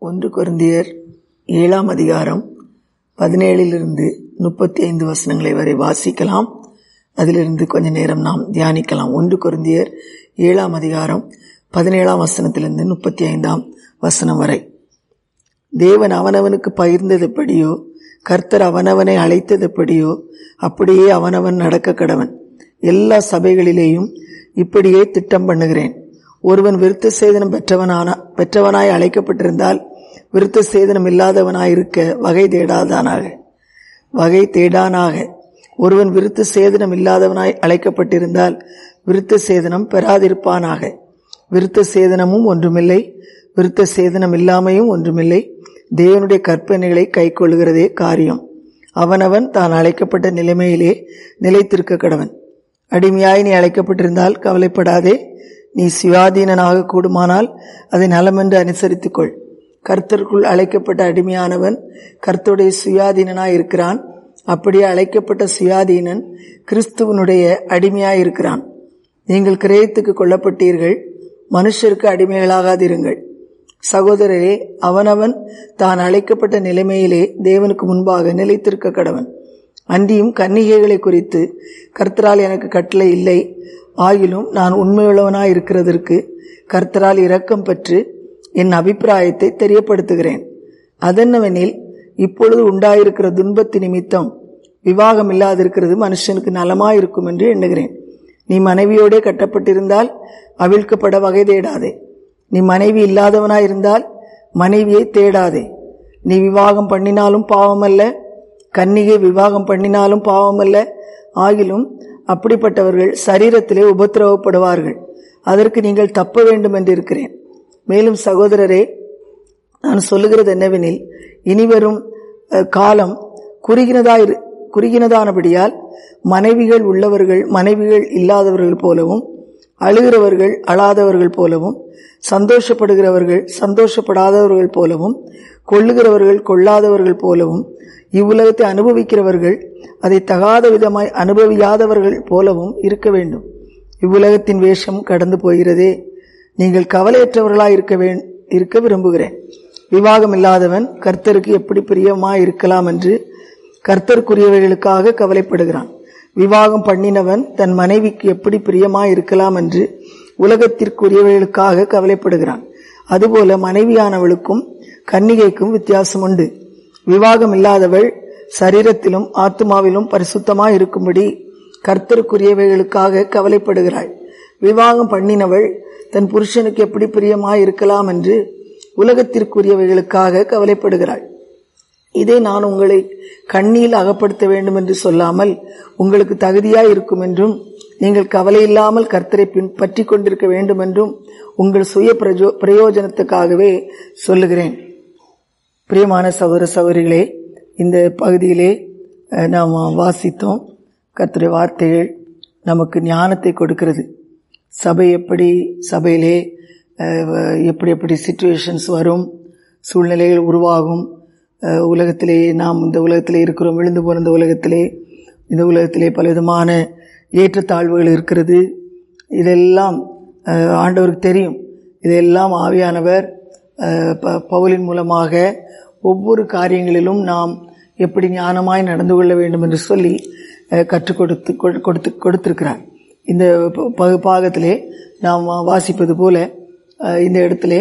ஒன்று கொரிந்தியர் ஏழாம் அதிகாரம் பதினேழிலிருந்து முப்பத்தி ஐந்து வசனங்களை வரை வாசிக்கலாம் அதிலிருந்து கொஞ்ச நேரம் நாம் தியானிக்கலாம் ஒன்று கொரிந்தியர் ஏழாம் அதிகாரம் பதினேழாம் வசனத்திலிருந்து முப்பத்தி ஐந்தாம் வசனம் வரை தேவன் அவனவனுக்கு பகிர்ந்ததுபடியோ கர்த்தர் அவனவனை அழைத்ததுபடியோ அப்படியே அவனவன் நடக்க கடவன் எல்லா சபைகளிலேயும் இப்படியே திட்டம் பண்ணுகிறேன் ஒருவன் விருத்த சேதனம் பெற்றவனான பெற்றவனாய் அழைக்கப்பட்டிருந்தால் விருத்த சேதனம் இல்லாதவனாயிருக்க வகை தேடாதானாக வகை தேடானாக ஒருவன் விருத்த சேதனம் இல்லாதவனாய் அழைக்கப்பட்டிருந்தால் விருத்த சேதனம் பெறாதிருப்பானாக விருத்த சேதனமும் ஒன்றுமில்லை விருத்த சேதனம் இல்லாமையும் ஒன்றுமில்லை தேவனுடைய கற்பனைகளை கைக்கொள்கிறதே காரியம் அவனவன் தான் அழைக்கப்பட்ட நிலைமையிலே நிலைத்திருக்க கடவன் அடிமையாய் நீ அழைக்கப்பட்டிருந்தால் கவலைப்படாதே நீ சுயாதீனனாக கூடுமானால் அதை நலமென்று அனுசரித்துக்கொள் கர்த்தருக்குள் அழைக்கப்பட்ட அடிமையானவன் கர்த்தருடைய சுயாதீனனாய் இருக்கிறான் அப்படியே அழைக்கப்பட்ட சுயாதீனன் கிறிஸ்துவனுடைய அடிமையாய் இருக்கிறான் நீங்கள் கிரயத்துக்கு கொல்லப்பட்டீர்கள் மனுஷருக்கு அடிமைகளாகாதிருங்கள் சகோதரரே அவனவன் தான் அழைக்கப்பட்ட நிலைமையிலே தேவனுக்கு முன்பாக நிலைத்திருக்க கடவன் அன்றியும் கன்னிகைகளை குறித்து கர்த்தரால் எனக்கு கட்டளை இல்லை ஆகிலும் நான் உண்மையுள்ளவனாய் இருக்கிறதற்கு கர்த்தரால் இரக்கம் பெற்று என் அபிப்பிராயத்தை தெரியப்படுத்துகிறேன் அதென்னவெனில் இப்பொழுது உண்டாயிருக்கிற துன்பத்து நிமித்தம் விவாகம் இல்லாதிருக்கிறது மனுஷனுக்கு நலமாயிருக்கும் என்று எண்ணுகிறேன் நீ மனைவியோடே கட்டப்பட்டிருந்தால் அவிழ்க்கப்பட வகை தேடாதே நீ மனைவி இல்லாதவனாயிருந்தால் மனைவியை தேடாதே நீ விவாகம் பண்ணினாலும் பாவமல்ல கன்னிகை விவாகம் பண்ணினாலும் பாவமல்ல ஆகிலும் அப்படிப்பட்டவர்கள் சரீரத்திலே உபத்திரவப்படுவார்கள் அதற்கு நீங்கள் தப்ப வேண்டும் என்று இருக்கிறேன் மேலும் சகோதரரே நான் சொல்லுகிறது என்னவெனில் இனிவரும் காலம் குறுகினதா குறுகினதானபடியால் மனைவிகள் உள்ளவர்கள் மனைவிகள் இல்லாதவர்கள் போலவும் அழுகிறவர்கள் அழாதவர்கள் போலவும் சந்தோஷப்படுகிறவர்கள் சந்தோஷப்படாதவர்கள் போலவும் கொள்ளுகிறவர்கள் கொள்ளாதவர்கள் போலவும் இவ்வுலகத்தை அனுபவிக்கிறவர்கள் அதை தகாத விதமாய் அனுபவியாதவர்கள் போலவும் இருக்க வேண்டும் இவ்வுலகத்தின் வேஷம் கடந்து போகிறதே நீங்கள் கவலையற்றவர்களாய் இருக்க வே இருக்க விரும்புகிறேன் விவாகம் இல்லாதவன் கர்த்தருக்கு எப்படி பிரியமாய் இருக்கலாம் என்று கர்த்தருக்குரியவைகளுக்காக கவலைப்படுகிறான் விவாகம் பண்ணினவன் தன் மனைவிக்கு எப்படி பிரியமாய் இருக்கலாம் என்று உலகத்திற்குரியவைகளுக்காக கவலைப்படுகிறான் அதுபோல மனைவியானவளுக்கும் கன்னிகைக்கும் வித்தியாசம் உண்டு விவாகம் இல்லாதவள் சரீரத்திலும் ஆத்மாவிலும் பரிசுத்தமாய் இருக்கும்படி கர்த்தருக்குரியவைகளுக்காக கவலைப்படுகிறாள் விவாகம் பண்ணினவள் தன் புருஷனுக்கு எப்படி பிரியமாய் இருக்கலாம் என்று உலகத்திற்குரியவைகளுக்காக கவலைப்படுகிறாள் இதை நான் உங்களை கண்ணியில் அகப்படுத்த வேண்டும் என்று சொல்லாமல் உங்களுக்கு தகுதியாய் இருக்கும் என்றும் நீங்கள் கவலை இல்லாமல் கர்த்தரை பின்பற்றி கொண்டிருக்க வேண்டும் என்றும் உங்கள் சுய பிரஜோ பிரயோஜனத்துக்காகவே சொல்லுகிறேன் பிரியமான சகோதர சகோதரிகளே இந்த பகுதியிலே நாம் வாசித்தோம் கர்த்தரை வார்த்தைகள் நமக்கு ஞானத்தை கொடுக்கிறது சபை எப்படி சபையிலே எப்படி எப்படி சுச்சுவேஷன்ஸ் வரும் சூழ்நிலைகள் உருவாகும் உலகத்திலே நாம் இந்த உலகத்திலே இருக்கிறோம் விழுந்து போன இந்த உலகத்திலே இந்த உலகத்திலே பலவிதமான ஏற்றத்தாழ்வுகள் இருக்கிறது இதெல்லாம் ஆண்டவருக்கு தெரியும் இதெல்லாம் ஆவியானவர் பவுலின் மூலமாக ஒவ்வொரு காரியங்களிலும் நாம் எப்படி ஞானமாய் நடந்து கொள்ள வேண்டும் என்று சொல்லி கற்றுக் கொடுத்து கொடுத்து கொடுத்திருக்கிறார் இந்த பாகத்திலே நாம் வாசிப்பது போல இந்த இடத்துல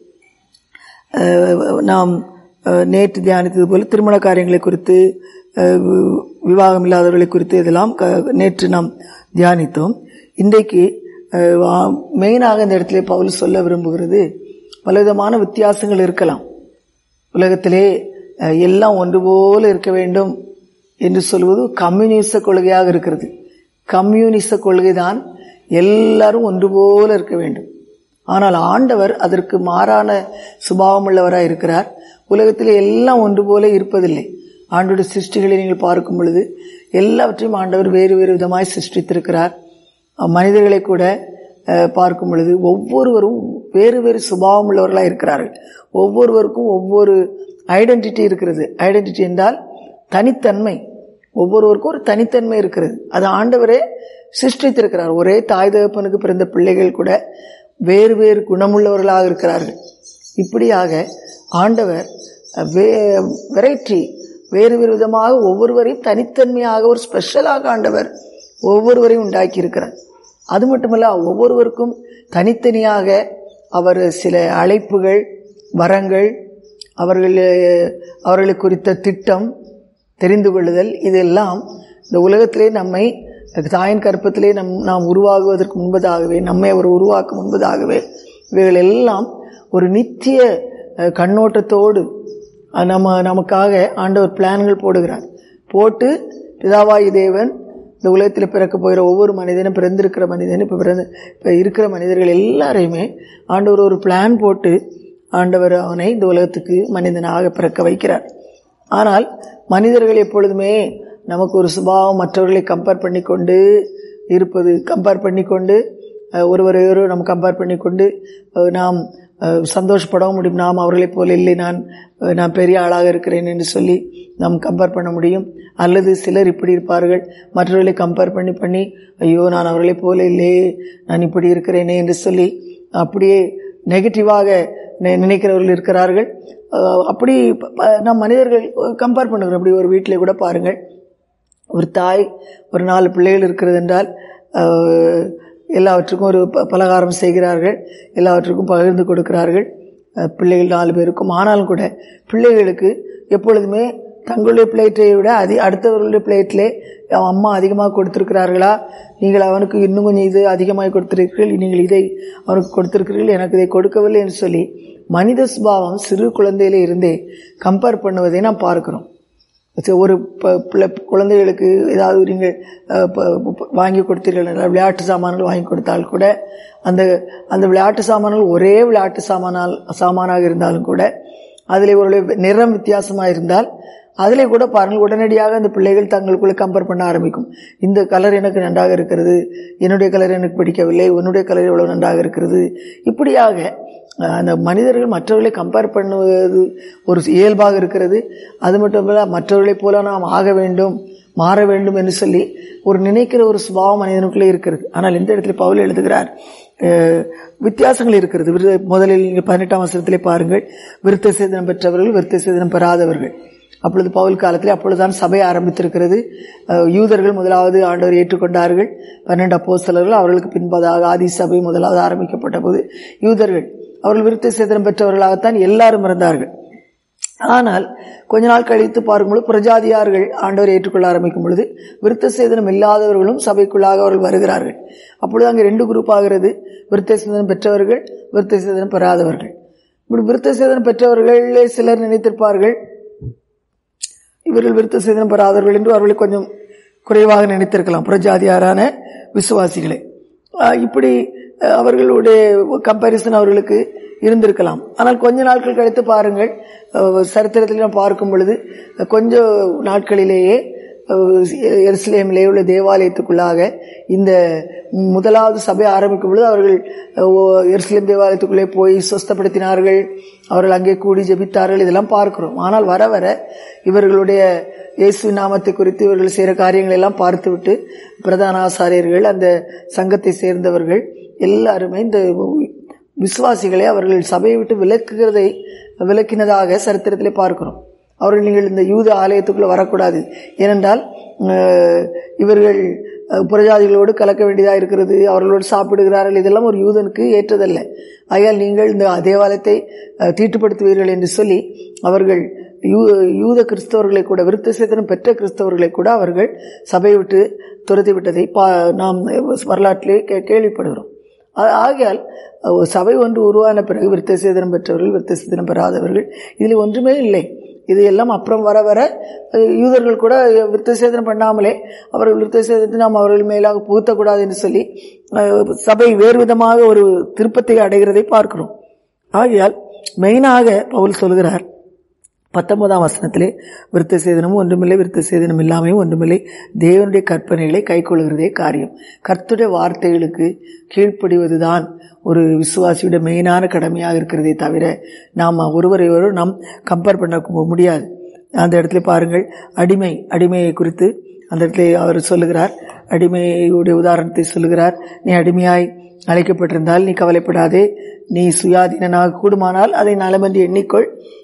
நாம் நேற்று தியானித்தது போல திருமண காரியங்களை குறித்து விவாகம் இல்லாதவர்களை குறித்து இதெல்லாம் நேற்று நாம் தியானித்தோம் இன்றைக்கு மெயினாக இந்த இடத்துல பவுல் சொல்ல விரும்புகிறது பலவிதமான வித்தியாசங்கள் இருக்கலாம் உலகத்திலே எல்லாம் ஒன்று போல இருக்க வேண்டும் என்று சொல்வது கம்யூனிச கொள்கையாக இருக்கிறது கம்யூனிச கொள்கை தான் எல்லாரும் ஒன்று போல இருக்க வேண்டும் ஆனால் ஆண்டவர் அதற்கு மாறான சுபாவம் உள்ளவராக இருக்கிறார் உலகத்தில் எல்லாம் ஒன்று போல இருப்பதில்லை ஆண்டோட சிருஷ்டிகளை நீங்கள் பார்க்கும் பொழுது எல்லாவற்றையும் ஆண்டவர் வேறு வேறு விதமாய் சிருஷ்டித்திருக்கிறார் மனிதர்களை கூட பார்க்கும் பொழுது ஒவ்வொருவரும் வேறு வேறு சுபாவம் உள்ளவர்களாக இருக்கிறார்கள் ஒவ்வொருவருக்கும் ஒவ்வொரு ஐடென்டிட்டி இருக்கிறது ஐடென்டிட்டி என்றால் தனித்தன்மை ஒவ்வொருவருக்கும் ஒரு தனித்தன்மை இருக்கிறது அது ஆண்டவரே சிருஷ்டித்திருக்கிறார் ஒரே தாய் தகப்பனுக்கு பிறந்த பிள்ளைகள் கூட வேறு வேறு குணமுள்ளவர்களாக இருக்கிறார்கள் இப்படியாக ஆண்டவர் வெரைட்டி வேறு வேறு விதமாக ஒவ்வொருவரையும் தனித்தன்மையாக ஒரு ஸ்பெஷலாக ஆண்டவர் ஒவ்வொருவரையும் உண்டாக்கி இருக்கிறார் அது மட்டுமல்ல ஒவ்வொருவருக்கும் தனித்தனியாக அவர் சில அழைப்புகள் வரங்கள் அவர்கள் அவர்களை குறித்த திட்டம் தெரிந்து கொள்ளுதல் இதெல்லாம் இந்த உலகத்திலே நம்மை தாயின் கற்பத்திலே நம் நாம் உருவாகுவதற்கு முன்பதாகவே நம்மை அவர் உருவாக்கும் முன்பதாகவே இவைகள் எல்லாம் ஒரு நித்திய அஹ், கண்ணோட்டத்தோடு அஹ், நம்ம நமக்காக ஆண்டவர் பிளான்கள் போடுகிறார் போட்டு பிதாவாயி தேவன் இந்த உலகத்தில் பிறக்க போகிற ஒவ்வொரு மனிதனும் பிறந்திருக்கிற மனிதனும் இப்போ பிறந்த இப்போ இருக்கிற மனிதர்கள் எல்லாரையுமே ஆண்டவர் ஒரு பிளான் போட்டு ஆண்டவர் அவனை இந்த உலகத்துக்கு மனிதனாக பிறக்க வைக்கிறார் ஆனால் மனிதர்கள் எப்பொழுதுமே நமக்கு ஒரு சுபாவம் மற்றவர்களை கம்பேர் பண்ணிக்கொண்டு இருப்பது கம்பேர் பண்ணிக்கொண்டு அஹ், ஒருவரையொரு நம்ம கம்பேர் பண்ணிக்கொண்டு அஹ், நாம் அஹ், சந்தோஷப்படவும் முடியும் நாம் அவர்களைப் போல இல்லை நான் அஹ், நான் பெரிய ஆளாக இருக்கிறேன் என்று சொல்லி நாம் கம்பேர் பண்ண முடியும் அல்லது சிலர் இப்படி இருப்பார்கள் மற்றவர்களை கம்பேர் பண்ணி பண்ணி ஐயோ நான் அவர்களைப் போல இல்லையே நான் இப்படி இருக்கிறேனே என்று சொல்லி அப்படியே நெகட்டிவாக நி- நினைக்கிறவர்கள் இருக்கிறார்கள் அஹ், அப்படி ப- ப- நம் மனிதர்கள் கம்பேர் பண்ணுகிறோம் அப்படி ஒரு வீட்டிலே கூட பாருங்கள் ஒரு தாய் ஒரு நாலு பிள்ளைகள் இருக்கிறது என்றால் அஹ், எல்லாவற்றுக்கும் ஒரு ப- பலகாரம் செய்கிறார்கள் எல்லாவற்றுக்கும் பகிர்ந்து கொடுக்கிறார்கள் அஹ், பிள்ளைகள் நாலு பேருக்கும் ஆனாலும் கூட பிள்ளைகளுக்கு எப்பொழுதுமே தங்களுடைய பிளேட்டை விட அதி அடுத்தவர்களுடைய பிளேட்டிலே அவன் அம்மா அதிகமாக கொடுத்திருக்கிறார்களா நீங்கள் அவனுக்கு இன்னும் கொஞ்சம் இது அதிகமாக கொடுத்திருக்கிறீர்கள் நீங்கள் இதை அவனுக்கு கொடுத்திருக்கிறீர்கள் எனக்கு இதை கொடுக்கவில்லை என்று சொல்லி மனித சுபாவம் சிறு குழந்தையிலே இருந்தே கம்பேர் பண்ணுவதை நாம் பார்க்கிறோம் சரி, ஒரு ப- பிள்ளை குழந்தைகளுக்கு ஏதாவது நீங்கள் அஹ், ப- ப- வாங்கி கொடுத்தீர்கள் என்றால் விளையாட்டு சாமான்கள் வாங்கி கொடுத்தால் கூட அந்த அந்த விளையாட்டு சாமான்கள் ஒரே விளையாட்டு சாமானால் சாமானாக இருந்தாலும் கூட அதில் ஒரு நிறம் வித்தியாசமாக இருந்தால் அதிலே கூட பாருங்கள் உடனடியாக அந்த பிள்ளைகள் தங்களுக்குள்ளே கம்பேர் பண்ண ஆரம்பிக்கும் இந்த கலர் எனக்கு நன்றாக இருக்கிறது என்னுடைய கலர் எனக்கு பிடிக்கவில்லை உன்னுடைய கலர் எவ்வளவு நன்றாக இருக்கிறது இப்படியாக அஹ், அந்த மனிதர்கள் மற்றவர்களை கம்பேர் பண்ணுவது ஒரு இயல்பாக இருக்கிறது அது மட்டுமல்ல மற்றவர்களைப் போல நாம் ஆக வேண்டும் மாற வேண்டும் என்று சொல்லி ஒரு நினைக்கிற ஒரு சுபாவம் மனிதனுக்குள்ளே இருக்கிறது ஆனால் இந்த இடத்துல பவுல் எழுதுகிறார் அஹ், வித்தியாசங்கள் இருக்கிறது விரு- முதலில் நீங்கள் பதினெட்டாம் வசனத்திலே பாருங்கள் விருத்த சேதனம் பெற்றவர்கள் விருத்த சேதனம் பெறாதவர்கள் அப்பொழுது பவுல் காலத்தில் அப்பொழுதுதான் சபை ஆரம்பித்திருக்கிறது அஹ், யூதர்கள் முதலாவது ஆண்டவர் ஏற்றுக்கொண்டார்கள் பன்னெண்டு அப்போஸ்தலர்கள் அவர்களுக்கு பின்பதாக ஆதி சபை முதலாவது ஆரம்பிக்கப்பட்ட போது யூதர்கள் அவர்கள் விருத்த சேதனம் பெற்றவர்களாகத்தான் எல்லாரும் இருந்தார்கள் ஆனால் கொஞ்ச நாள் கழித்து பார்க்கும்பொழுது பிரஜாதியார்கள் ஆண்டவரை ஏற்றுக்கொள்ள ஆரம்பிக்கும் பொழுது விருத்த சேதனம் இல்லாதவர்களும் சபைக்குள்ளாக அவர்கள் வருகிறார்கள் அப்பொழுது அங்கே ரெண்டு குரூப் ஆகிறது விருத்த சேதனம் பெற்றவர்கள் விருத்த சேதனம் பெறாதவர்கள் இப்படி விருத்த சேதனம் பெற்றவர்களே சிலர் நினைத்திருப்பார்கள் இவர்கள் விருத்த சேதனம் பெறாதவர்கள் என்று அவர்களை கொஞ்சம் குறைவாக நினைத்திருக்கலாம் புறஜாதியாரான விசுவாசிகளை ஆஹ் இப்படி அஹ், அவர்களுடைய கம்பாரிசன் அவர்களுக்கு இருந்திருக்கலாம் ஆனால் கொஞ்ச நாட்கள் கழித்து பாருங்கள் அஹ், சரித்திரத்தில் நாம் பார்க்கும் பொழுது அஹ், கொஞ்ச நாட்களிலேயே அஹ், எருசலேமிலே உள்ள தேவாலயத்துக்குள்ளாக இந்த முதலாவது சபை ஆரம்பிக்கும் பொழுது அவர்கள் அஹ், ஓ- எருசலேம் தேவாலயத்துக்குள்ளே போய் சொஸ்தப்படுத்தினார்கள் அவர்கள் அங்கே கூடி ஜெபித்தார்கள் இதெல்லாம் பார்க்கிறோம் ஆனால் வர வர இவர்களுடைய இயேசு நாமத்தை குறித்து இவர்கள் செய்கிற காரியங்களை எல்லாம் பார்த்துவிட்டு பிரதான ஆசாரியர்கள் அந்த சங்கத்தை சேர்ந்தவர்கள் எல்லாருமே இந்த விசுவாசிகளை அவர்கள் சபையை விட்டு விலக்குகிறதை விலக்கினதாக சரித்திரத்திலே பார்க்கிறோம் அவர்கள் நீங்கள் இந்த யூத ஆலயத்துக்குள்ள வரக்கூடாது ஏனென்றால் அஹ், இவர்கள் அஹ், புறஜாதிகளோடு கலக்க வேண்டியதாக இருக்கிறது அவர்களோடு சாப்பிடுகிறார்கள் இதெல்லாம் ஒரு யூதனுக்கு ஏற்றதல்ல ஆகையால் நீங்கள் இந்த தேவாலயத்தை அஹ், தீட்டுப்படுத்துவீர்கள் என்று சொல்லி அவர்கள் யூ யூத கிறிஸ்தவர்களை கூட விருத்த சேதனம் பெற்ற கிறிஸ்தவர்களை கூட அவர்கள் சபையை விட்டு துரத்தி விட்டதை பா நாம் வரலாற்றிலே கே கேள்விப்படுகிறோம் ஆ- ஆகையால் அஹ், சபை ஒன்று உருவான பிறகு விருத்த சேதனம் பெற்றவர்கள் விருத்த சேதனம் பெறாதவர்கள் இதில் ஒன்றுமே இல்லை இது எல்லாம் அப்புறம் வர வர அஹ், யூதர்கள் கூட விருத்த சேதனம் பண்ணாமலே அவர்கள் விருத்த சேதனத்தை நாம் அவர்கள் மேலாக புகுத்தக்கூடாது என்று சொல்லி அஹ், சபை வேறு விதமாக ஒரு திருப்பத்தை அடைகிறதை பார்க்கிறோம் ஆகையால் மெயினாக பவுல் சொல்கிறார் பத்தொன்பதாம் வசனத்திலே விருத்த சேதனமும் ஒன்றுமில்லை விருத்த சேதனம் இல்லாமையும் ஒன்றுமில்லை தேவனுடைய கற்பனைகளை கைக்கொள்கிறதே காரியம் கர்த்தருடைய வார்த்தைகளுக்கு கீழ்ப்படிவதுதான் ஒரு விசுவாசியோட மெயினான கடமையாக இருக்கிறதே தவிர நாம் ஒருவரை ஒருவர் நாம் கம்பேர் பண்ண முடியாது அந்த இடத்துல பாருங்கள் அடிமை அடிமையை குறித்து அந்த இடத்துல அவர் சொல்லுகிறார் அடிமையுடைய உதாரணத்தை சொல்லுகிறார் நீ அடிமையாய் அழைக்கப்பட்டிருந்தால் நீ கவலைப்படாதே நீ சுயாதீனனாக கூடுமானால் அதை நலமென்று எண்ணிக்கொள்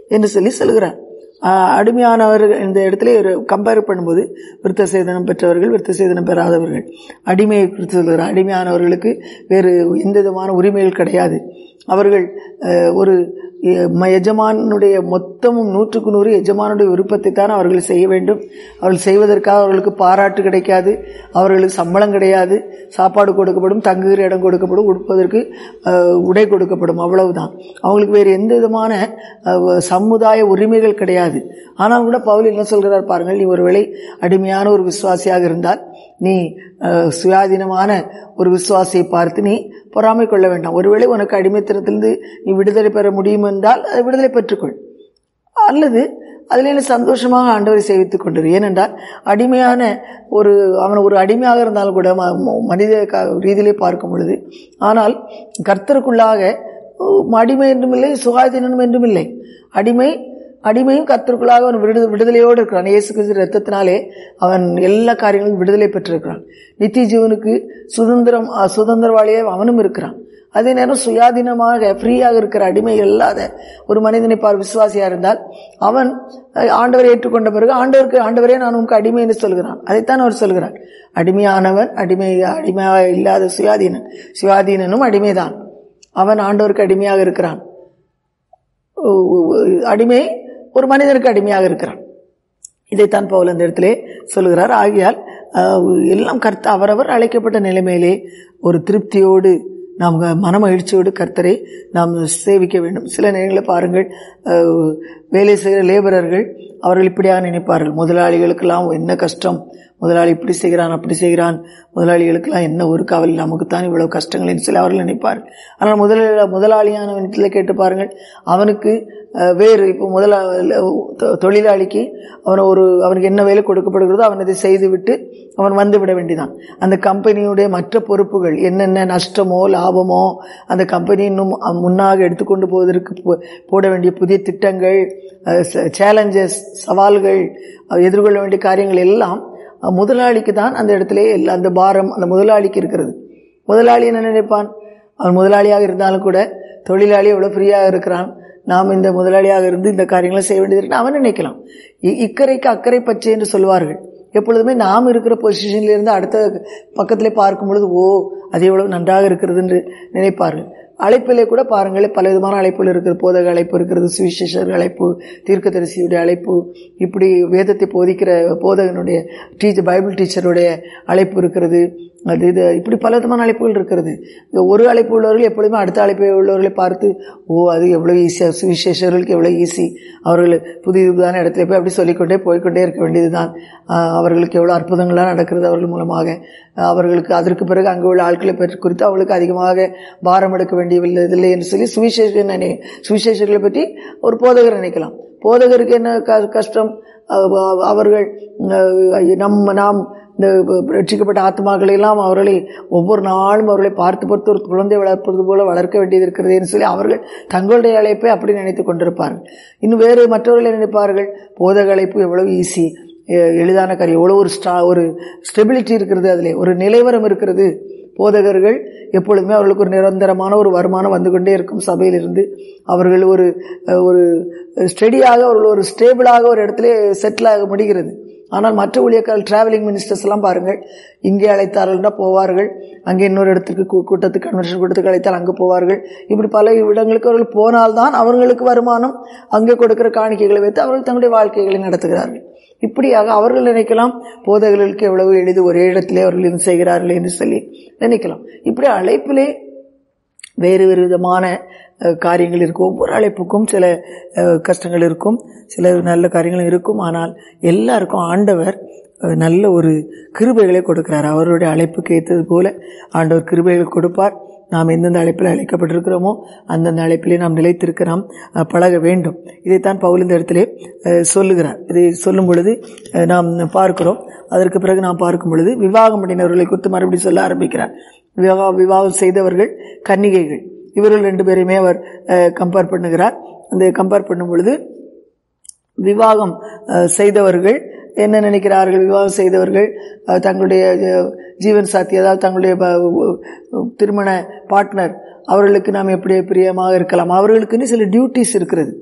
என்று சொல்லி சொல்கிறார் ஆஹ் அடிமையானவர்கள் இந்த இடத்துல ஒரு கம்பேர் பண்ணும்போது விருத்த சேதனம் பெற்றவர்கள் விருத்த சேதனம் பெறாதவர்கள் அடிமையை குறித்து சொல்கிறார் அடிமையானவர்களுக்கு வேறு எந்த விதமான உரிமைகள் கிடையாது அவர்கள் அஹ், ஒரு எ- ம- எஜமானுடைய மொத்தமும் நூற்றுக்கு நூறு எஜமானுடைய விருப்பத்தை தான் அவர்கள் செய்ய வேண்டும் அவர்கள் செய்வதற்காக அவர்களுக்கு பாராட்டு கிடைக்காது அவர்களுக்கு சம்பளம் கிடையாது சாப்பாடு கொடுக்கப்படும் தங்குகிற இடம் கொடுக்கப்படும் உடுப்பதற்கு அஹ், உடை கொடுக்கப்படும் அவ்வளவுதான் அவங்களுக்கு வேறு எந்த விதமான அஹ், சமுதாய உரிமைகள் கிடையாது ஆனால் கூட பவுல் என்ன சொல்கிறார் பாருங்கள் நீ ஒருவேளை அடிமையான ஒரு விசுவாசியாக இருந்தால் நீ அஹ், சுயாதீனமான ஒரு விசுவாசியை பார்த்து நீ பொறாமை கொள்ள வேண்டாம் ஒருவேளை உனக்கு அடிமைத்தனத்திலிருந்து நீ விடுதலை பெற முடியும் என்றால் அதை விடுதலை பெற்றுக்கொள் அல்லது அதில் என்ன சந்தோஷமாக ஆண்டவரை சேவித்துக் கொண்டிரு ஏனென்றால் அடிமையான ஒரு அவன் ஒரு அடிமையாக இருந்தாலும் கூட ம- ம- மனித க- ரீதியிலே பார்க்கும் பொழுது ஆனால் கர்த்தருக்குள்ளாக உம், அடிமை என்றும் இல்லை சுகாதீனம் என்றும் இல்லை அடிமை அடிமையும் கர்த்தருக்குள்ளாக அவன் விடுதலை விடுதலையோடு இருக்கிறான் இயேசு கிறிஸ்து ரத்தத்தினாலே அவன் எல்லா காரியங்களும் விடுதலை பெற்றிருக்கிறான் நித்திய ஜீவனுக்கு சுதந்திரம் அஹ், சுதந்திரவாளியே அவனும் இருக்கிறான் அதே நேரம் சுயாதீனமாக ஃப்ரீயாக இருக்கிற அடிமை இல்லாத ஒரு மனிதனை பார் விசுவாசியா இருந்தால் அவன் அஹ், ஆண்டவரை ஏற்றுக்கொண்ட பிறகு ஆண்டவருக்கு ஆண்டவரே நான் உனக்கு அடிமை என்று சொல்கிறான் அதைத்தான் அவர் சொல்கிறார் அடிமையானவன் அடிமை அடிமையாக இல்லாத சுயாதீனன் சுயாதீனனும் அடிமைதான் அவன் ஆண்டவருக்கு அடிமையாக இருக்கிறான் உ- உ- அடிமை ஒரு மனிதனுக்கு அடிமையாக இருக்கிறான் இதைத்தான் பவுல் அந்த இடத்திலே சொல்லுகிறார் ஆகையால் அஹ், எல்லாம் கர்த்த அவரவர் அழைக்கப்பட்ட நிலைமையிலே ஒரு திருப்தியோடு நாம் மன மகிழ்ச்சியோடு கர்த்தரை நாம் சேவிக்க வேண்டும் சில நேரங்களில் பாருங்கள் அஹ், வேலை செய்கிற லேபரர்கள் அவர்கள் இப்படியாக நினைப்பார்கள் முதலாளிகளுக்கெல்லாம் என்ன கஷ்டம் முதலாளி இப்படி செய்கிறான் அப்படி செய்கிறான் முதலாளிகளுக்கெல்லாம் என்ன ஒரு கவலை நமக்குத்தான் இவ்வளவு கஷ்டங்கள் என்று சொல்லி அவர்கள் நினைப்பார்கள் ஆனால் முதல முதலாளியானவனிடத்தில் கேட்டு பாருங்கள் அவனுக்கு அஹ், வேறு இப்போ முதலா தொ- தொழிலாளிக்கு அவன் ஒரு அவனுக்கு என்ன வேலை கொடுக்கப்படுகிறதோ அவன் அதை செய்துவிட்டு அவன் வந்து விட வேண்டியதான் அந்த கம்பெனியுடைய மற்ற பொறுப்புகள் என்னென்ன நஷ்டமோ லாபமோ அந்த கம்பெனி இன்னும் முன்னாக எடுத்துக்கொண்டு போவதற்கு போ- போட வேண்டிய புதிய திட்டங்கள் சேலஞ்சஸ் சவால்கள் அஹ், எதிர்கொள்ள வேண்டிய காரியங்கள் எல்லாம் அஹ், முதலாளிக்கு தான் அந்த இடத்துல எல்லா அந்த பாரம் அந்த முதலாளிக்கு இருக்கிறது முதலாளி என்ன நினைப்பான் அவன் முதலாளியாக இருந்தாலும் கூட தொழிலாளி எவ்வளோ ஃப்ரீயாக இருக்கிறான் நாம் இந்த முதலாளியாக இருந்து இந்த காரியங்களை செய்ய வேண்டியது இருக்குன்னு அவன் நினைக்கலாம் இ- இக்கரைக்கு அக்கறை பச்சை என்று சொல்வார்கள் எப்பொழுதுமே நாம் இருக்கிற பொசிஷன்ல இருந்து அடுத்த பக்கத்திலே பார்க்கும் பொழுது ஓ அது எவ்வளவு நன்றாக இருக்கிறது என்று நினைப்பார்கள் அழைப்பிலே கூட பாருங்கள் பல விதமான அழைப்புகள் இருக்கிறது போதக அழைப்பு இருக்கிறது சுவிசேஷர் அழைப்பு தீர்க்கதரிசியுடைய அழைப்பு இப்படி வேதத்தை போதிக்கிற போதகனுடைய டீச்சர் பைபிள் டீச்சருடைய அழைப்பு இருக்கிறது அது இது இப்படி பல விதமான அழைப்புகள் இருக்கிறது இங்க ஒரு அழைப்பு உள்ளவர்கள் எப்பொழுதுமே அடுத்த அழைப்பு உள்ளவர்களை பார்த்து ஓ அது எவ்வளோ ஈஸியாக சுவிசேஷர்களுக்கு எவ்வளோ ஈஸி அவர்கள் புதிய புதிதான இடத்துல போய் அப்படி சொல்லிக்கொண்டே போய்க்கொண்டே இருக்க வேண்டியதுதான் ஆஹ் அவர்களுக்கு எவ்வளோ அற்புதங்களாக நடக்கிறது அவர்கள் மூலமாக ஆஹ் அவர்களுக்கு அதற்கு பிறகு அங்கே உள்ள ஆட்களை பற்றி குறித்து அவர்களுக்கு அதிகமாக பாரம் எடுக்க வேண்டியதில்லை இதில்லை என்று சொல்லி சுவிசேஷன் நினை சுவிசேஷர்களை பற்றி ஒரு போதகர் நினைக்கலாம் போதகருக்கு என்ன க கஷ்டம் அவ- அவர்கள் அஹ், நம்ம நாம் இந்த ரட்சிக்கப்பட்ட ஆத்மாக்களை எல்லாம் அவர்களை ஒவ்வொரு நாளும் அவர்களை பார்த்து பார்த்து ஒரு குழந்தை வளர்ப்பது போல வளர்க்க வேண்டியது இருக்கிறதுன்னு சொல்லி அவர்கள் தங்களுடைய அழைப்பை அப்படி நினைத்து கொண்டிருப்பார்கள் இன்னும் வேறு மற்றவர்கள் நினைப்பார்கள் போதக அழைப்பு எவ்வளவு ஈஸி எளிதான காரியம் எவ்வளோ ஒரு ஸ்டா ஒரு ஸ்டெபிலிட்டி இருக்கிறது அதில் ஒரு நிலைவரம் இருக்கிறது போதகர்கள் எப்பொழுதுமே அவர்களுக்கு ஒரு நிரந்தரமான ஒரு வருமானம் வந்து கொண்டே இருக்கும் சபையிலிருந்து அவர்கள் ஒரு அஹ், ஒரு ஸ்டெடியாக அவர்கள் ஒரு ஸ்டேபிளாக ஒரு இடத்துல செட்டில் ஆக முடிகிறது ஆனால் மற்ற ஊழியர்கள் டிராவலிங் மினிஸ்டர்ஸ் எல்லாம் பாருங்கள் இங்கே அழைத்தார்கள்னா போவார்கள் அங்கே இன்னொரு இடத்துக்கு கூ- கூட்டத்துக்கு கன்வென்ஷன் கூட்டத்துக்கு அழைத்தால் அங்கே போவார்கள் இப்படி பல இடங்களுக்கு அவர்கள் போனால்தான் அவர்களுக்கு வருமானம் அங்கே கொடுக்கிற காணிக்கைகளை வைத்து அவர்கள் தங்களுடைய வாழ்க்கைகளை நடத்துகிறார்கள் இப்படியாக அவர்கள் நினைக்கலாம் போதகர்களுக்கு எவ்வளவு எளிது ஒரே இடத்திலே அவர்கள் இருந்து செய்கிறார்கள் என்று சொல்லி நினைக்கலாம் இப்படி அழைப்பிலே வேறு வேறு விதமான அஹ், காரியங்கள் இருக்கும் ஒவ்வொரு அழைப்புக்கும் சில அஹ், கஷ்டங்கள் இருக்கும் சில நல்ல காரியங்களும் இருக்கும் ஆனால் எல்லாருக்கும் ஆண்டவர் அஹ், நல்ல ஒரு கிருபைகளை கொடுக்கிறார் அவருடைய அழைப்புக்கு ஏற்றது போல ஆண்டவர் கிருபைகள் கொடுப்பார் நாம் எந்தெந்த அழைப்பில் அழைக்கப்பட்டிருக்கிறோமோ அந்தந்த அழைப்பிலே நாம் நிலைத்திருக்க நாம் அஹ், பழக வேண்டும் இதைத்தான் பவுல் இந்த இடத்திலே அஹ், சொல்லுகிறார் இதை சொல்லும் பொழுது அஹ், நாம் பார்க்கிறோம் அதற்கு பிறகு நாம் பார்க்கும் பொழுது விவாகம் பண்ணினவர்களை குறித்து மறுபடியும் சொல்ல ஆரம்பிக்கிறார் விவாக விவாகம் செய்தவர்கள் கன்னிகைகள் இவர்கள் ரெண்டு பேரையுமே அவர் கம்பேர் பண்ணுகிறார் அந்த கம்பேர் பண்ணும் பொழுது விவாகம் அஹ், செய்தவர்கள் என்ன நினைக்கிறார்கள் விவாகம் செய்தவர்கள் அஹ், தங்களுடைய அஹ், ஜீவன் சாத்தி அதாவது தங்களுடைய ப- திருமண பார்ட்னர் அவர்களுக்கு நாம் எப்படி பிரியமாக இருக்கலாம் அவர்களுக்குன்னு சில டியூட்டிஸ் இருக்கிறது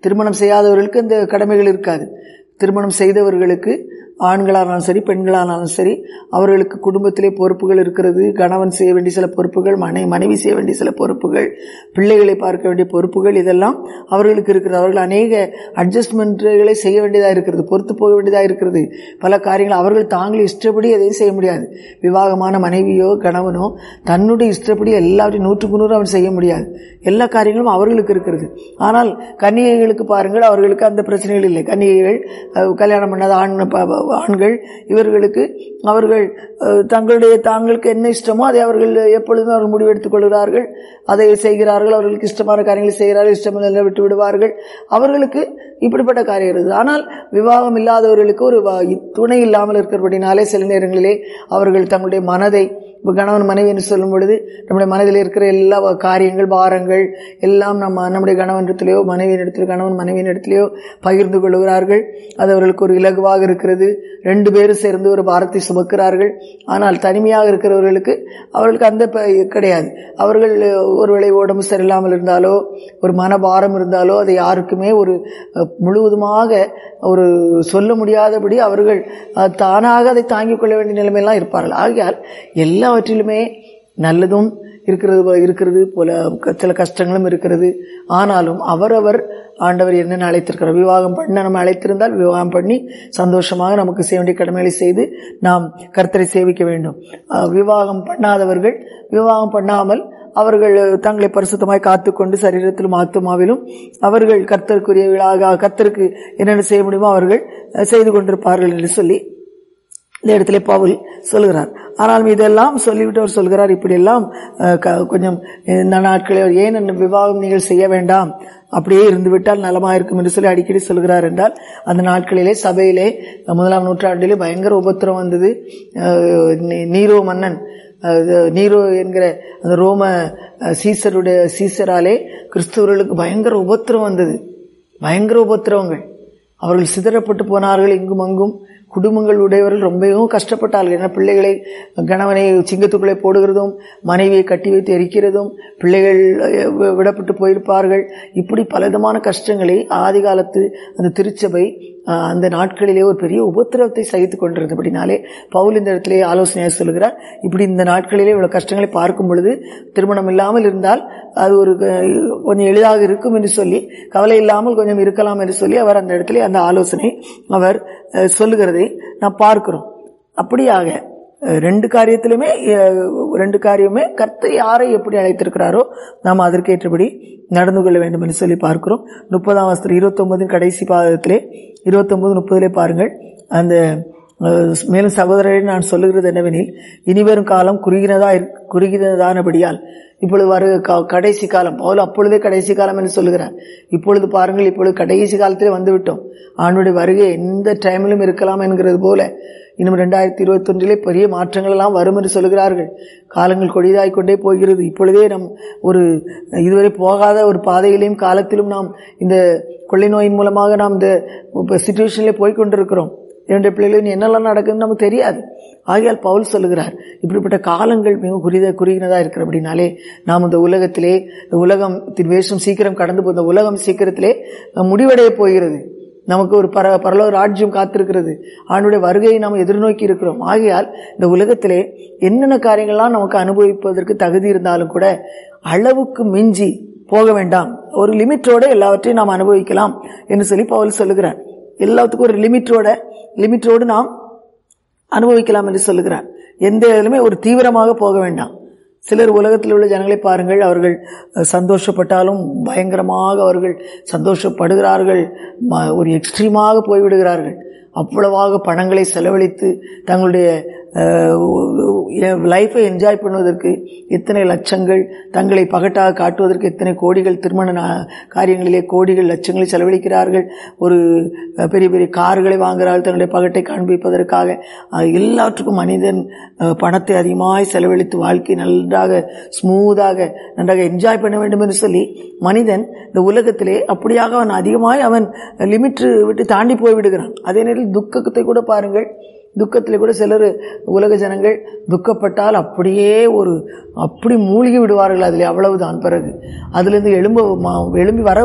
திருமணம் செய்யாதவர்களுக்கு இந்த கடமைகள் இருக்காது திருமணம் செய்தவர்களுக்கு ஆண்களானாலும் சரி பெண்களானாலும் சரி அவர்களுக்கு குடும்பத்திலே பொறுப்புகள் இருக்கிறது கணவன் செய்ய வேண்டிய சில பொறுப்புகள் மனை மனைவி செய்ய வேண்டிய சில பொறுப்புகள் பிள்ளைகளை பார்க்க வேண்டிய பொறுப்புகள் இதெல்லாம் அவர்களுக்கு இருக்கிறது அவர்கள் அநேக அட்ஜஸ்ட்மெண்ட்டுகளை செய்ய வேண்டியதாக இருக்கிறது பொறுத்து போக வேண்டியதாக இருக்கிறது பல காரியங்கள் அவர்கள் தாங்கள் இஷ்டப்படி எதையும் செய்ய முடியாது விவாகமான மனைவியோ கணவனோ தன்னுடைய இஷ்டப்படி எல்லாவற்றையும் நூற்றுக்கு நூறு அவன் செய்ய முடியாது எல்லா காரியங்களும் அவர்களுக்கு இருக்கிறது ஆனால் கன்னிகைகளுக்கு பாருங்கள் அவர்களுக்கு அந்த பிரச்சனைகள் இல்லை கன்னிகைகள் அஹ், கல்யாணம் பண்ணாத ஆண் ப- ப- ஆண்கள் இவர்களுக்கு அவர்கள் அஹ், தங்களுடைய தாங்களுக்கு என்ன இஷ்டமோ அதை அவர்கள் எப்பொழுதுமே அவர்கள் முடிவெடுத்துக் கொள்கிறார்கள் அதை செய்கிறார்கள் அவர்களுக்கு இஷ்டமான காரியங்களை செய்கிறார்கள் இஷ்டமில்லை விட்டு விடுவார்கள் அவர்களுக்கு இப்படிப்பட்ட காரியம் இருக்குது ஆனால் விவாகம் இல்லாதவர்களுக்கு ஒரு வ- துணை இல்லாமல் இருக்கிறபடினாலே சில நேரங்களிலே அவர்கள் தங்களுடைய மனதை இப்போ கணவன் மனைவி என்று சொல்லும் பொழுது நம்முடைய மனதில் இருக்கிற எல்லா வ- காரியங்கள் பாரங்கள் எல்லாம் நம்ம நம்முடைய கணவனிடத்திலேயோ மனைவியின் இடத்திலோ கணவன் மனைவியின் இடத்திலேயோ பகிர்ந்து கொள்கிறார்கள் அது அவர்களுக்கு ஒரு இலகுவாக இருக்கிறது ரெண்டு பேரும் சேர்ந்து ஒரு பாரத்தை சுமக்கிறார்கள் ஆனால் தனிமையாக இருக்கிறவர்களுக்கு அவர்களுக்கு அந்த ப- கிடையாது அவர்கள் ஒருவேளை உடம்பு சரியில்லாமல் இருந்தாலோ ஒரு மனபாரம் இருந்தாலோ அதை யாருக்குமே ஒரு அஹ், முழுவதுமாக ஒரு சொல்ல முடியாதபடி அவர்கள் அஹ், தானாக அதை தாங்கிக் கொள்ள வேண்டிய நிலைமையெல்லாம் இருப்பார்கள் ஆகையால் எல்லாவற்றிலுமே நல்லதும் இருக்கிறது போ- இருக்கிறது போல க- சில கஷ்டங்களும் இருக்கிறது ஆனாலும் அவரவர் ஆண்டவர் என்னென்ன அழைத்திருக்கிறார் விவாகம் பண்ண நம்ம அழைத்திருந்தால் விவாகம் பண்ணி சந்தோஷமாக நமக்கு செய்ய வேண்டிய கடமைகளை செய்து நாம் கர்த்தரை சேவிக்க வேண்டும் அஹ், விவாகம் பண்ணாதவர்கள் விவாகம் பண்ணாமல் அவர்கள் தங்களை பரிசுத்தமாய் காத்துக்கொண்டு சரீரத்திலும் ஆத்துமாவிலும் அவர்கள் கர்த்தருக்குரியவர்களாக கர்த்தருக்கு என்னென்ன செய்ய முடியுமோ அவர்கள் அஹ், செய்து கொண்டிருப்பார்கள் என்று சொல்லி இந்த இடத்துல பவுல் சொல்கிறார் ஆனால் இதெல்லாம் சொல்லிவிட்டு அவர் சொல்கிறார் இப்படியெல்லாம் அஹ், க- கொஞ்சம் இந்த நாட்களில் ஏன் இந்த விவாகம் நீங்கள் செய்ய வேண்டாம் அப்படியே இருந்துவிட்டால் நலமாக இருக்கும் என்று சொல்லி அடிக்கடி சொல்கிறார் என்றால் அந்த நாட்களிலே சபையிலே முதலாம் நூற்றாண்டிலே பயங்கர உபத்திரம் வந்தது அஹ், நீ- நீரோ மன்னன் அஹ், நீரோ என்கிற அந்த ரோம அஹ், சீசருடைய சீசராலே கிறிஸ்தவர்களுக்கு பயங்கர உபத்திரம் வந்தது பயங்கர உபத்திரவங்கள் அவர்கள் சிதறப்பட்டு போனார்கள் இங்கும் அங்கும் குடும்பங்கள் உடையவர்கள் ரொம்பவும் கஷ்டப்பட்டார்கள் ஏன்னா பிள்ளைகளை கணவனை சிங்கத்துக்குள்ளே போடுகிறதும் மனைவியை கட்டி வைத்து எரிக்கிறதும் பிள்ளைகள் அஹ், வி- விடப்பட்டு போயிருப்பார்கள் இப்படி பலவிதமான கஷ்டங்களை ஆதி காலத்து அந்த திருச்சபை அஹ், அந்த நாட்களிலே ஒரு பெரிய உபத்திரவத்தை சகித்து கொண்டிருந்தபடினாலே பவுல் இந்த இடத்திலே ஆலோசனையாக சொல்கிறார் இப்படி இந்த நாட்களிலே இவ்வளவு கஷ்டங்களை பார்க்கும் பொழுது திருமணம் இல்லாமல் இருந்தால் அது ஒரு அஹ், கொஞ்சம் எளிதாக இருக்கும் என்று சொல்லி கவலை இல்லாமல் கொஞ்சம் இருக்கலாம் என்று சொல்லி அவர் அந்த இடத்துல அந்த ஆலோசனை அவர் அஹ், சொல்லுகிறதை நாம் பார்க்கிறோம் அப்படியாக அஹ், ரெண்டு காரியத்திலுமே அஹ், ரெண்டு காரியமே கர்த்தர் யாரை எப்படி அழைத்திருக்கிறாரோ நாம் அதற்கேற்றபடி நடந்து கொள்ள வேண்டும் என்று சொல்லி பார்க்கிறோம் முப்பதாம் வசத்தில் இருபத்தொன்பதின் கடைசி பாதத்திலே இருபத்தொன்பது முப்பதிலே பாருங்கள் அந்த அஹ், மேலும் சகோதரரை நான் சொல்லுகிறது என்னவெனில் இனிவரும் காலம் குறுகினதா இருக்- குறுகினதானபடியால் இப்பொழுது வரு க- கடைசி காலம் பவுல் அப்பொழுதே கடைசி காலம் என்று சொல்லுகிறார் இப்பொழுது பாருங்கள் இப்பொழுது கடைசி காலத்திலே வந்துவிட்டோம் ஆண்டுடைய வருகை எந்த டைமிலும் இருக்கலாம் என்கிறது போல இன்னும் ரெண்டாயிரத்தி இருபத்தொன்றிலே பெரிய மாற்றங்கள் எல்லாம் வரும் என்று சொல்கிறார்கள் காலங்கள் கொடிதாய் கொண்டே போகிறது இப்பொழுதே நம் ஒரு இதுவரை போகாத ஒரு பாதையிலையும் காலத்திலும் நாம் இந்த கொள்ளை நோயின் மூலமாக நாம் இந்த சுச்சுவேஷனிலே போய் கொண்டிருக்கிறோம் என்னுடைய பிள்ளைகளுக்கு என்னெல்லாம் நடக்குதுன்னு நமக்கு தெரியாது ஆகையால் பவுல் சொல்லுகிறார் இப்படிப்பட்ட காலங்கள் மிக குறித குறுகினதா இருக்கிறபடினாலே நாம் இந்த உலகத்திலே இந்த உலகத்தின் வேஷம் சீக்கிரம் கடந்து போய் இந்த உலகம் சீக்கிரத்திலே முடிவடைய போகிறது நமக்கு ஒரு பர பரலோக ராஜ்யம் காத்திருக்கிறது ஆண்டுடைய வருகையை நாம் எதிர்நோக்கி இருக்கிறோம் ஆகையால் இந்த உலகத்திலே என்னென்ன காரியங்கள்லாம் நமக்கு அனுபவிப்பதற்கு தகுதி இருந்தாலும் கூட அளவுக்கு மிஞ்சி போக வேண்டாம் ஒரு லிமிட்டோட எல்லாவற்றையும் நாம் அனுபவிக்கலாம் என்று சொல்லி பவுல் சொல்லுகிறார் எல்லாத்துக்கும் ஒரு லிமிட்டோட லிமிட்டோடு நாம் அனுபவிக்கலாம் என்று சொல்லுகிறார் எந்த இதிலுமே ஒரு தீவிரமாக போக வேண்டாம் சிலர் உலகத்தில் உள்ள ஜனங்களை பாருங்கள் அவர்கள் அஹ், சந்தோஷப்பட்டாலும் பயங்கரமாக அவர்கள் சந்தோஷப்படுகிறார்கள் ம- ஒரு எக்ஸ்ட்ரீமாக போய்விடுகிறார்கள் அவ்வளவாக பணங்களை செலவழித்து தங்களுடைய லைஃப்பை என்ஜாய் பண்ணுவதற்கு எத்தனை லட்சங்கள் தங்களை பகட்டாக காட்டுவதற்கு எத்தனை கோடிகள் திருமண நா- காரியங்களிலே கோடிகள் லட்சங்களை செலவழிக்கிறார்கள் ஒரு அஹ், பெரிய பெரிய கார்களை வாங்குகிறார்கள் தங்களுடைய பகட்டை காண்பிப்பதற்காக அஹ், எல்லாவற்றுக்கும் மனிதன் அஹ், பணத்தை அதிகமாய் செலவழித்து வாழ்க்கை நன்றாக ஸ்மூத்தாக நன்றாக என்ஜாய் பண்ண வேண்டும் என்று சொல்லி மனிதன் இந்த உலகத்திலே அப்படியாக அவன் அதிகமாய் அவன் லிமிட் விட்டு தாண்டி போய் விடுகிறான் அதே நேரத்தில் துக்கத்தை கூட பாருங்கள் துக்கத்தில் கூட சிலர் உலக ஜனங்கள் துக்கப்பட்டால் அப்படியே ஒரு அப்படி மூழ்கி விடுவார்கள் அதில் அவ்வளவுதான் பிறகு அதிலிருந்து எழும்ப ம- எழும்பி வர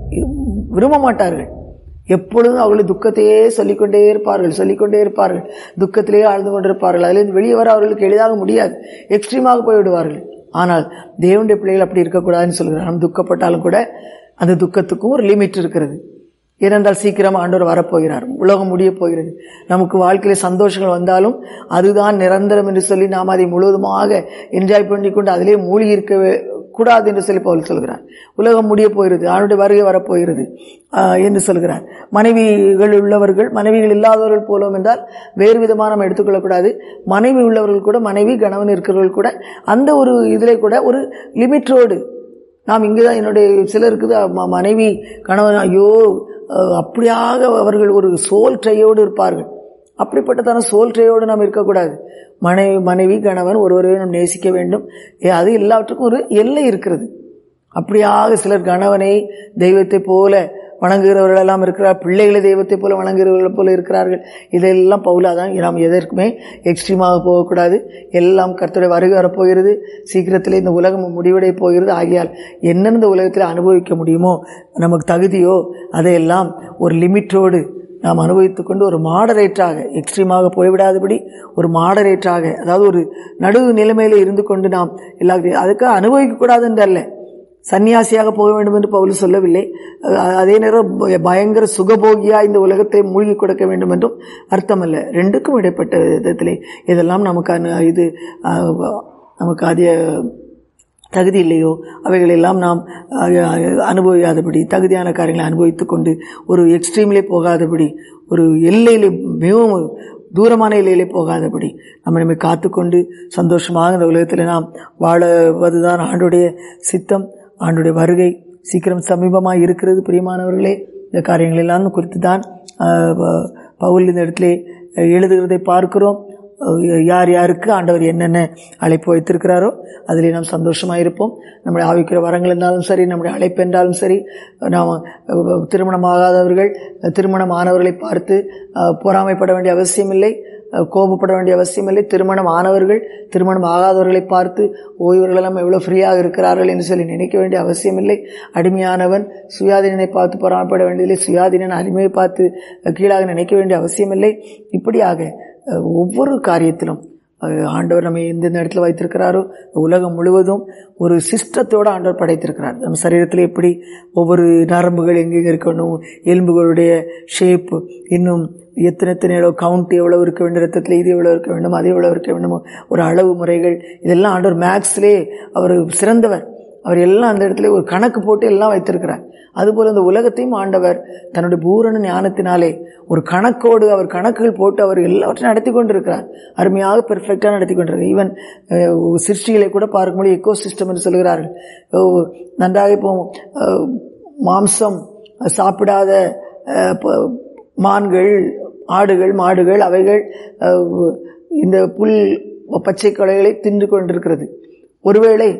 விரும்ப மாட்டார்கள் எப்பொழுதும் அவர்கள் துக்கத்தையே சொல்லிக்கொண்டே இருப்பார்கள் சொல்லிக்கொண்டே இருப்பார்கள் துக்கத்திலேயே ஆழ்ந்து கொண்டிருப்பார்கள் அதிலிருந்து வெளியே வர அவர்களுக்கு எளிதாக முடியாது எக்ஸ்ட்ரீமாக போய்விடுவார்கள் ஆனால் தேவனுடைய பிள்ளைகள் அப்படி இருக்கக்கூடாதுன்னு சொல்கிறார் நம்ம துக்கப்பட்டாலும் கூட அந்த துக்கத்துக்கும் ஒரு லிமிட் இருக்கிறது ஏனென்றால் சீக்கிரம் ஆண்டவர் வரப்போகிறார் உலகம் முடிய போகிறது நமக்கு வாழ்க்கையில சந்தோஷங்கள் வந்தாலும் அதுதான் நிரந்தரம் என்று சொல்லி நாம் அதை முழுவதுமாக என்ஜாய் பண்ணி கொண்டு அதிலே மூழ்கி இருக்க கூடாது என்று சொல்லி பவுல் சொல்கிறார் உலகம் முடிய போகிறது ஆணுடைய வருகை வரப்போகிறது என்று சொல்கிறார் மனைவிகள் உள்ளவர்கள் மனைவிகள் இல்லாதவர்கள் போலும் என்றால் வேறு விதமாக நம்ம எடுத்துக்கொள்ளக்கூடாது மனைவி உள்ளவர்கள் கூட மனைவி கணவன் இருக்கிறவர்கள் கூட அந்த ஒரு இதில் கூட ஒரு லிமிட்டோடு நாம் இங்கே தான் என்னுடைய சிலருக்கு மனைவி கணவன் ஐயோ அப்படியாக அவர்கள் ஒரு சோல் ட்ரையோடு இருப்பார்கள் அப்படிப்பட்டதான சோல் ட்ரையோடு நாம் இருக்கக்கூடாது மனைவி மனைவி கணவன் ஒருவரை நாம் நேசிக்க வேண்டும் அது எல்லாவற்றுக்கும் ஒரு எல்லை இருக்கிறது அப்படியாக சிலர் கணவனை தெய்வத்தை போல வணங்குகிறவர்கள் எல்லாம் இருக்கிறார் பிள்ளைகளை தெய்வத்தை போல வணங்குகிறவர்கள் போல இருக்கிறார்கள் இதெல்லாம் பவுலாதான் நாம் எதற்குமே எக்ஸ்ட்ரீமாக போகக்கூடாது எல்லாம் கர்த்தருடைய வருகை வரப்போகிறது சீக்கிரத்தில் இந்த உலகம் முடிவடைய போகிறது ஆகியால் என்னென்ன இந்த உலகத்தில் அனுபவிக்க முடியுமோ நமக்கு தகுதியோ அதையெல்லாம் ஒரு லிமிட்டோடு நாம் அனுபவித்து கொண்டு ஒரு மாடரேட்டாக எக்ஸ்ட்ரீமாக போய்விடாதபடி ஒரு மாடரேட்டாக அதாவது ஒரு நடுவு நிலைமையில் இருந்து கொண்டு நாம் எல்லா அதுக்காக அனுபவிக்கக்கூடாது என்றல்ல சன்னியாசியாக போக வேண்டும் என்று பவுல் சொல்லவில்லை அதே நேரம் பயங்கர சுகபோகியா இந்த உலகத்தை மூழ்கி கொடுக்க வேண்டும் என்றும் அர்த்தம் அல்ல ரெண்டுக்கும் இடைப்பட்ட விதத்திலே இதெல்லாம் நமக்கு இது நமக்கு அதிக தகுதி இல்லையோ அவைகளெல்லாம் நாம் அனுபவியாதபடி தகுதியான காரியங்களை அனுபவித்து கொண்டு ஒரு எக்ஸ்ட்ரீம்லே போகாதபடி ஒரு எல்லையிலே மிகவும் தூரமான எல்லையிலே போகாதபடி நம்ம நம்மை காத்துக்கொண்டு சந்தோஷமாக இந்த உலகத்தில் நாம் வாழவதுதான் ஆண்டுடைய சித்தம் ஆண்டுடைய வருகை சீக்கிரம் சமீபமாக இருக்கிறது பிரியமானவர்களே இந்த காரியங்கள் எல்லாம் குறித்து தான் பவுல் இந்த இடத்துல எழுதுகிறதை பார்க்கிறோம் யார் யாருக்கு ஆண்டவர் என்னென்ன அழைப்பு வைத்திருக்கிறாரோ அதிலே நாம் சந்தோஷமாக இருப்போம் நம்முடைய ஆவிக்கிற வரங்கள் இருந்தாலும் சரி நம்முடைய அழைப்பு என்றாலும் சரி நாம் திருமணமாகாதவர்கள் திருமணமானவர்களை பார்த்து பொறாமைப்பட வேண்டிய அவசியமில்லை கோபப்பட வேண்டிய அவசியமில்லை திருமணம் ஆனவர்கள் திருமணம் ஆகாதவர்களை பார்த்து ஓ இவர்களெல்லாம் எவ்வளோ ஃப்ரீயாக இருக்கிறார்கள் என்று சொல்லி நினைக்க வேண்டிய அவசியமில்லை அடிமையானவன் சுயாதீனனை பார்த்து பொறாமைப்பட வேண்டியதில்லை சுயாதீனன் அடிமையை பார்த்து கீழாக நினைக்க வேண்டிய அவசியமில்லை இப்படியாக ஒவ்வொரு காரியத்திலும் ஆண்டவர் நம்ம எந்தெந்த இடத்துல வைத்திருக்கிறாரோ உலகம் முழுவதும் ஒரு சிஸ்டத்தோடு ஆண்டவர் படைத்திருக்கிறார் நம்ம சரீரத்தில் எப்படி ஒவ்வொரு நரம்புகள் எங்கெங்கே இருக்கணும் எலும்புகளுடைய ஷேப்பு இன்னும் எத்தனை எத்தனை எவ்வளோ கவுண்ட் எவ்வளோ இருக்க வேண்டும் ரத்தத்தில் இது எவ்வளோ இருக்க வேண்டும் அது எவ்வளோ இருக்க வேண்டும் ஒரு அளவு முறைகள் இதெல்லாம் ஆண்டவர் மேக்ஸ்லே அவர் சிறந்தவர் அவர் எல்லாம் அந்த இடத்துல ஒரு கணக்கு போட்டு எல்லாம் வைத்திருக்கிறார் அதுபோல் இந்த உலகத்தையும் ஆண்டவர் தன்னுடைய பூரண ஞானத்தினாலே ஒரு கணக்கோடு அவர் கணக்குகள் போட்டு அவர் எல்லாவற்றையும் நடத்தி கொண்டிருக்கிறார் அருமையாக பெர்ஃபெக்டாக நடத்தி கொண்டிருக்கிறார் ஈவன் சிருஷ்டிகளை கூட பார்க்கும்போது எக்கோ சிஸ்டம் என்று சொல்கிறார்கள் நன்றாக இப்போ மாம்சம் சாப்பிடாத மான்கள் ஆடுகள் மாடுகள் அவைகள் இந்த புல் பச்சை கொலைகளை தின்று கொண்டிருக்கிறது ஒருவேளை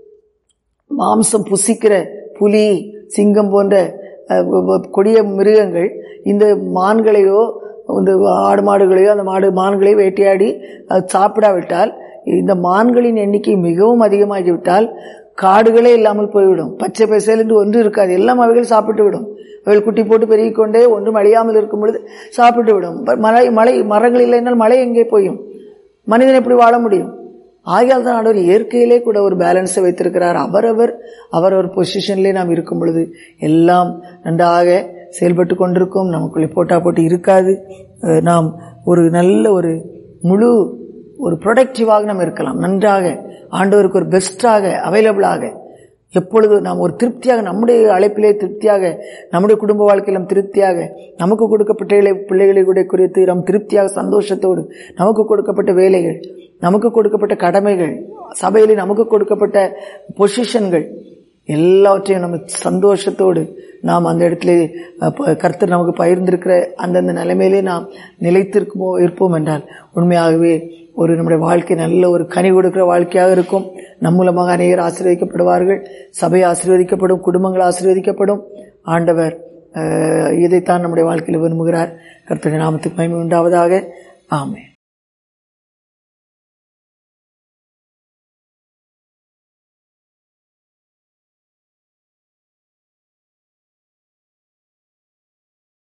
மாம்சம் புசிக்கிற புலி சிங்கம் போன்ற கொடிய மிருகங்கள் இந்த மான்களையோ இந்த ஆடு மாடுகளையோ அந்த மாடு மான்களையோ வேட்டையாடி சாப்பிடாவிட்டால் இந்த மான்களின் எண்ணிக்கை மிகவும் அதிகமாகிவிட்டால் காடுகளே இல்லாமல் போய்விடும் பச்சை பசையில் என்று ஒன்று இருக்காது எல்லாம் அவைகள் சாப்பிட்டு விடும் அவைகள் குட்டி போட்டு பெருகிக்கொண்டே ஒன்றும் அழியாமல் இருக்கும் பொழுது சாப்பிட்டு விடும் மழை மழை மரங்கள் இல்லைன்னால் மழை எங்கே போயும் மனிதன் எப்படி வாழ முடியும் ஆகையால் தான் ஆண்டவர் இயற்கையிலே கூட ஒரு பேலன்ஸை வைத்திருக்கிறார் அவரவர் அவரவர் பொசிஷன்லேயே நாம் இருக்கும் பொழுது எல்லாம் நன்றாக செயல்பட்டு கொண்டிருக்கும் நமக்குள்ளே போட்டா போட்டு இருக்காது நாம் ஒரு நல்ல ஒரு முழு ஒரு ப்ரொடக்டிவாக நாம் இருக்கலாம் நன்றாக ஆண்டவருக்கு ஒரு பெஸ்ட்டாக அவைலபிளாக எப்பொழுது நாம் ஒரு திருப்தியாக நம்முடைய அழைப்பிலே திருப்தியாக நம்முடைய குடும்ப வாழ்க்கையில் நாம் திருப்தியாக நமக்கு கொடுக்கப்பட்ட பிள்ளைகளை கூட குறித்து நாம் திருப்தியாக சந்தோஷத்தோடு நமக்கு கொடுக்கப்பட்ட வேலைகள் நமக்கு கொடுக்கப்பட்ட கடமைகள் சபையில் நமக்கு கொடுக்கப்பட்ட பொசிஷன்கள் எல்லாவற்றையும் நம்ம சந்தோஷத்தோடு நாம் அந்த இடத்துல கர்த்தர் நமக்கு பகிர்ந்திருக்கிற அந்தந்த நிலைமையிலே நாம் நிலைத்திருக்குமோ இருப்போம் என்றால் உண்மையாகவே ஒரு நம்முடைய வாழ்க்கை நல்ல ஒரு கனி கொடுக்கிற வாழ்க்கையாக இருக்கும் நம் மூலமாக அநேகர் ஆசீர்வதிக்கப்படுவார்கள் சபை ஆசீர்வதிக்கப்படும் குடும்பங்கள் ஆசீர்வதிக்கப்படும் ஆண்டவர் இதைத்தான் நம்முடைய வாழ்க்கையில் விரும்புகிறார் கர்த்தருடைய நாமத்துக்கு மகிமை உண்டாவதாக ஆமே